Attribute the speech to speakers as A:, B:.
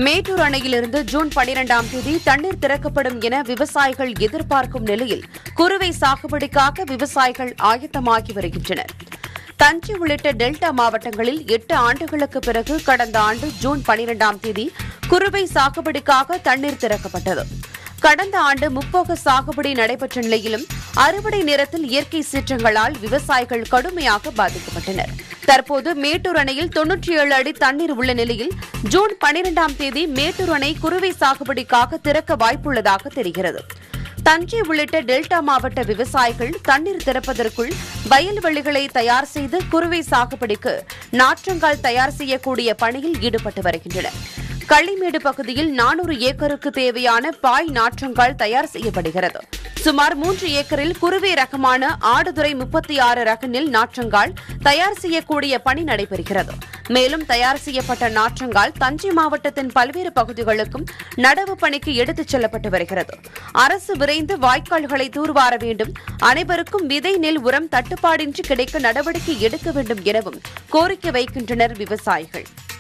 A: மேட்டூர் அணையிலிருந்து ஜூன் பனிரெண்டாம் தேதி தண்ணீர் திறக்கப்படும் என விவசாயிகள் எதிர்பார்க்கும் நிலையில் குறுவை சாகுபடிக்காக விவசாயிகள் ஆயத்தமாகி வருகின்றனர் தஞ்சை உள்ளிட்ட டெல்டா மாவட்டங்களில் எட்டு ஆண்டுகளுக்கு பிறகு கடந்த ஆண்டு ஜூன் பனிரெண்டாம் தேதி குறுவை சாகுபடிக்காக தண்ணீர் திறக்கப்பட்டது கடந்த ஆண்டு முப்போக சாகுபடி நடைபெற்ற நிலையிலும் அறுவடை நேரத்தில் இயற்கை சீற்றங்களால் விவசாயிகள் கடுமையாக பாதிக்கப்பட்டனர் தற்போது மேட்டூர் அணையில் தொன்னூற்றி ஏழு அடி தண்ணீர் உள்ள நிலையில் ஜூன் பனிரெண்டாம் தேதி மேட்டூர் அணை குறுவை சாகுபடிக்காக திறக்க வாய்ப்புள்ளதாக தெரிகிறது தஞ்சை உள்ளிட்ட டெல்டா மாவட்ட விவசாயிகள் தண்ணீர் திறப்பதற்குள் வயல்வெளிகளை தயார் செய்து குறுவை சாகுபடிக்கு நாற்றங்கால் தயார் செய்யக்கூடிய பணியில் ஈடுபட்டு வருகின்றனர் களிமேடு பகுதியில் நானூறு ஏக்கருக்கு தேவையான பாய் நாற்றங்கால் தயார் செய்யப்படுகிறது சுமார் மூன்று ஏக்கரில் குறுவை ரகமான ஆடுதுறை முப்பத்தி ஆறு ரக நெல் நாற்றங்கால் தயார் செய்யக்கூடிய பணி நடைபெறுகிறது மேலும் தயார் செய்யப்பட்ட நாற்றங்கால் தஞ்சை மாவட்டத்தின் பல்வேறு பகுதிகளுக்கும் நடவு பணிக்கு எடுத்துச் செல்லப்பட்டு வருகிறது அரசு விரைந்து வாய்க்கால்களை தூர்வார வேண்டும் அனைவருக்கும் விதை நெல் உரம் தட்டுப்பாடின்றி கிடைக்க நடவடிக்கை எடுக்க வேண்டும் எனவும் கோரிக்கை வைக்கின்றனர் விவசாயிகள்